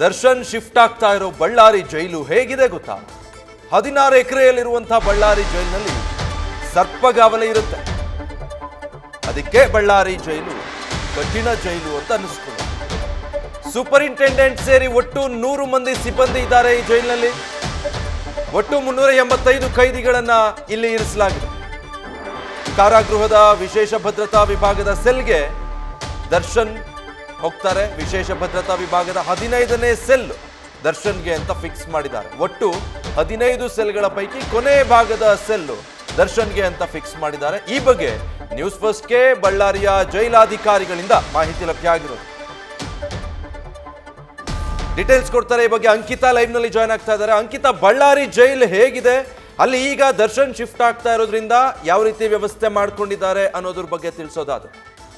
Darshan shift ಆಗ್ತಾ ಇರೋ ಬಳ್ಳಾರಿ ಜೈಲು ಹೇಗಿದೆ ಗೊತ್ತಾ ಹದಿನಾರು ಎಕರೆಯಲ್ಲಿರುವಂತಹ ಬಳ್ಳಾರಿ ಜೈಲಿನಲ್ಲಿ ಸರ್ಪಗಾವಲೆ ಇರುತ್ತೆ ಅದಕ್ಕೆ ಬಳ್ಳಾರಿ ಜೈಲು ಕಠಿಣ ಜೈಲು ಅಂತ ಅನ್ನಿಸ್ಕೊಂಡು ಸೂಪರಿಂಟೆಂಡೆಂಟ್ ಸೇರಿ ಒಟ್ಟು ನೂರು ಮಂದಿ ಸಿಬ್ಬಂದಿ ಇದ್ದಾರೆ ಈ ಜೈಲಿನಲ್ಲಿ ಒಟ್ಟು ಮುನ್ನೂರ ಎಂಬತ್ತೈದು ಖೈದಿಗಳನ್ನ ಇಲ್ಲಿ ಇರಿಸಲಾಗಿದೆ ಕಾರಾಗೃಹದ ವಿಶೇಷ ಭದ್ರತಾ ವಿಭಾಗದ ಸೆಲ್ಗೆ ದರ್ಶನ್ ಹೋಗ್ತಾರೆ ವಿಶೇಷ ಭದ್ರತಾ ವಿಭಾಗದ ಹದಿನೈದನೇ ಸೆಲ್ ದರ್ಶನ್ಗೆ ಅಂತ ಫಿಕ್ಸ್ ಮಾಡಿದ್ದಾರೆ ಒಟ್ಟು ಹದಿನೈದು ಸೆಲ್ಗಳ ಪೈಕಿ ಕೊನೆ ಭಾಗದ ಸೆಲ್ ದರ್ಶನ್ಗೆ ಅಂತ ಫಿಕ್ಸ್ ಮಾಡಿದ್ದಾರೆ ಈ ಬಗ್ಗೆ ನ್ಯೂಸ್ ಫಸ್ಟ್ಗೆ ಬಳ್ಳಾರಿಯ ಜೈಲಾಧಿಕಾರಿಗಳಿಂದ ಮಾಹಿತಿ ಲಭ್ಯ ಆಗಿರೋದು ಡೀಟೇಲ್ಸ್ ಕೊಡ್ತಾರೆ ಈ ಬಗ್ಗೆ ಅಂಕಿತಾ ಲೈವ್ ನಲ್ಲಿ ಜಾಯ್ನ್ ಆಗ್ತಾ ಇದ್ದಾರೆ ಅಂಕಿತಾ ಬಳ್ಳಾರಿ ಜೈಲ್ ಹೇಗಿದೆ ಅಲ್ಲಿ ಈಗ ದರ್ಶನ್ ಶಿಫ್ಟ್ ಆಗ್ತಾ ಇರೋದ್ರಿಂದ ಯಾವ ರೀತಿ ವ್ಯವಸ್ಥೆ ಮಾಡ್ಕೊಂಡಿದ್ದಾರೆ ಅನ್ನೋದ್ರ ಬಗ್ಗೆ ತಿಳಿಸೋದಾದ್ರೆ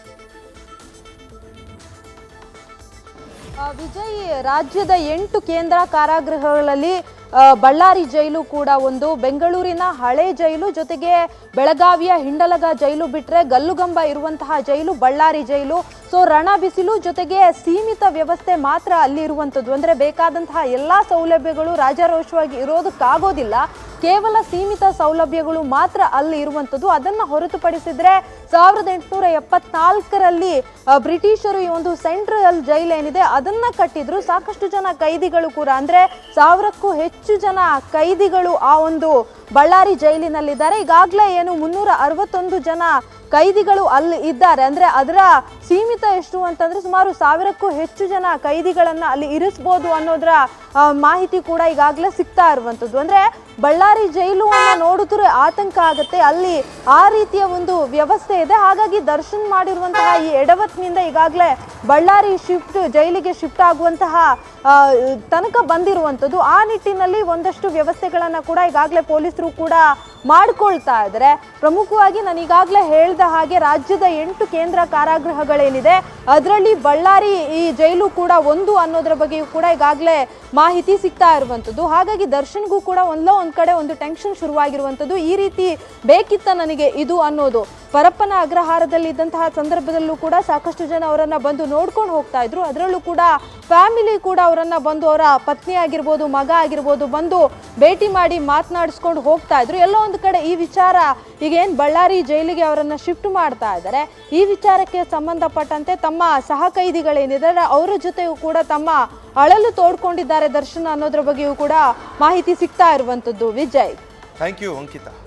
ಆ, ವಿಜಯ್ ರಾಜ್ಯದ ಎಂಟು ಕೇಂದ್ರ ಕಾರಾಗೃಹಗಳಲ್ಲಿ ಆ, ಬಳ್ಳಾರಿ ಜೈಲು ಕೂಡ ಒಂದು ಬೆಂಗಳೂರಿನ ಹಳೆ ಜೈಲು ಜೊತೆಗೆ ಬೆಳಗಾವಿಯ ಹಿಂಡಲಗ ಜೈಲು ಬಿಟ್ರೆ ಗಲ್ಲುಗಂಬ ಇರುವಂತಹ ಜೈಲು ಬಳ್ಳಾರಿ ಜೈಲು ಸೊ ರಣ ಬಿಸಿಲು ಜೊತೆಗೆ ಸೀಮಿತ ವ್ಯವಸ್ಥೆ ಮಾತ್ರ ಅಲ್ಲಿ ಇರುವಂಥದ್ದು ಅಂದ್ರೆ ಬೇಕಾದಂತಹ ಎಲ್ಲಾ ಸೌಲಭ್ಯಗಳು ರಾಜಾರೋಷವಾಗಿ ಇರೋದಕ್ಕಾಗೋದಿಲ್ಲ ಕೇವಲ ಸೀಮಿತ ಸೌಲಭ್ಯಗಳು ಮಾತ್ರ ಅಲ್ಲಿ ಇರುವಂಥದ್ದು ಅದನ್ನ ಹೊರತುಪಡಿಸಿದ್ರೆ ಸಾವಿರದ ಎಂಟುನೂರ ಎಪ್ಪತ್ನಾಲ್ಕರಲ್ಲಿ ಆ, ಬ್ರಿಟಿಷರು ಈ ಒಂದು ಸೆಂಟ್ರಲ್ ಜೈಲ್ ಏನಿದೆ ಅದನ್ನ ಕಟ್ಟಿದ್ರು ಸಾಕಷ್ಟು ಜನ ಕೈದಿಗಳು ಕೂಡ ಅಂದ್ರೆ ಸಾವಿರಕ್ಕೂ ಹೆಚ್ಚು ಜನ ಕೈದಿಗಳು ಆ ಒಂದು ಬಳ್ಳಾರಿ ಜೈಲಿನಲ್ಲಿದ್ದಾರೆ ಈಗಾಗಲೇ ಏನು ಮುನ್ನೂರ ಅರವತ್ತೊಂದು ಜನ ಕೈದಿಗಳು ಅಲ್ಲಿ ಇದ್ದಾರೆ ಅಂದ್ರೆ ಅದರ ಸೀಮಿತ ಎಷ್ಟು ಅಂತಂದ್ರೆ ಸುಮಾರು ಸಾವಿರಕ್ಕೂ ಹೆಚ್ಚು ಜನ ಕೈದಿಗಳನ್ನ ಅಲ್ಲಿ ಇರಿಸ್ಬೋದು ಅನ್ನೋದರ ಆ, ಮಾಹಿತಿ ಕೂಡ ಈಗಾಗಲೇ ಸಿಗ್ತಾ ಇರುವಂಥದ್ದು ಅಂದ್ರೆ ಬಳ್ಳಾರಿ ಜೈಲು ಅನ್ನ ನೋಡಿದ್ರೆ ಆತಂಕ ಆಗುತ್ತೆ ಅಲ್ಲಿ ಆ ರೀತಿಯ ಒಂದು ವ್ಯವಸ್ಥೆ ಇದೆ ಹಾಗಾಗಿ ದರ್ಶನ್ ಮಾಡಿರುವಂತಹ ಈ ಎಡವತ್ತಿನಿಂದ ಈಗಾಗಲೇ ಬಳ್ಳಾರಿ ಶಿಫ್ಟ್ ಜೈಲಿಗೆ ಶಿಫ್ಟ್ ಆಗುವಂತಹ ಆ, ತನಕ ಬಂದಿರುವಂಥದ್ದು ಆ ನಿಟ್ಟಿನಲ್ಲಿ ಒಂದಷ್ಟು ವ್ಯವಸ್ಥೆಗಳನ್ನ ಕೂಡ ಈಗಾಗಲೇ ಪೊಲೀಸರು ಕೂಡ ಮಾಡ್ಕೊಳ್ತಾ ಇದ್ದಾರೆ ಪ್ರಮುಖವಾಗಿ ನಾನು ಈಗಾಗಲೇ ಹೇಳ್ದ ಹಾಗೆ ರಾಜ್ಯದ ಎಂಟು ಕೇಂದ್ರ ಕಾರಾಗೃಹಗಳೇನಿದೆ ಅದರಲ್ಲಿ ಬಳ್ಳಾರಿ ಈ ಜೈಲು ಕೂಡ ಒಂದು ಅನ್ನೋದ್ರ ಬಗ್ಗೆಯೂ ಕೂಡ ಈಗಾಗಲೇ ಮಾಹಿತಿ ಸಿಗ್ತಾ ಇರುವಂಥದ್ದು ಹಾಗಾಗಿ ದರ್ಶನ್ಗೂ ಕೂಡ ಒಂದೋ ಒಂದು ಕಡೆ ಒಂದು ಟೆನ್ಷನ್ ಶುರುವಾಗಿರುವಂಥದ್ದು ಈ ರೀತಿ ಬೇಕಿತ್ತ ನನಗೆ ಇದು ಅನ್ನೋದು ಪರಪ್ಪನ ಅಗ್ರಹಾರದಲ್ಲಿ ಇದ್ದಂತಹ ಸಂದರ್ಭದಲ್ಲೂ ಕೂಡ ಸಾಕಷ್ಟು ಜನ ಅವರನ್ನ ಬಂದು ನೋಡ್ಕೊಂಡು ಹೋಗ್ತಾ ಇದ್ರು ಅದರಲ್ಲೂ ಕೂಡ ಫ್ಯಾಮಿಲಿ ಕೂಡ ಅವರನ್ನ ಬಂದು ಅವರ ಪತ್ನಿ ಆಗಿರ್ಬೋದು ಮಗ ಆಗಿರ್ಬೋದು ಬಂದು ಭೇಟಿ ಮಾಡಿ ಮಾತನಾಡಿಸ್ಕೊಂಡು ಹೋಗ್ತಾ ಇದ್ರು ಎಲ್ಲೋ ಒಂದು ಕಡೆ ಈ ವಿಚಾರ ಈಗ ಏನು ಬಳ್ಳಾರಿ ಜೈಲಿಗೆ ಅವರನ್ನ ಶಿಫ್ಟ್ ಮಾಡ್ತಾ ಇದ್ದಾರೆ ಈ ವಿಚಾರಕ್ಕೆ ಸಂಬಂಧಪಟ್ಟಂತೆ ತಮ್ಮ ಸಹ ಕೈದಿಗಳೇನಿದ್ದಾರೆ ಅವರ ಜೊತೆಯೂ ಕೂಡ ತಮ್ಮ ಅಳಲು ತೋಡ್ಕೊಂಡಿದ್ದಾರೆ ದರ್ಶನ್ ಅನ್ನೋದ್ರ ಬಗ್ಗೆಯೂ ಕೂಡ ಮಾಹಿತಿ ಸಿಗ್ತಾ ಇರುವಂಥದ್ದು ವಿಜಯ್ ಥ್ಯಾಂಕ್ ಯು ಅಂಕಿತಾ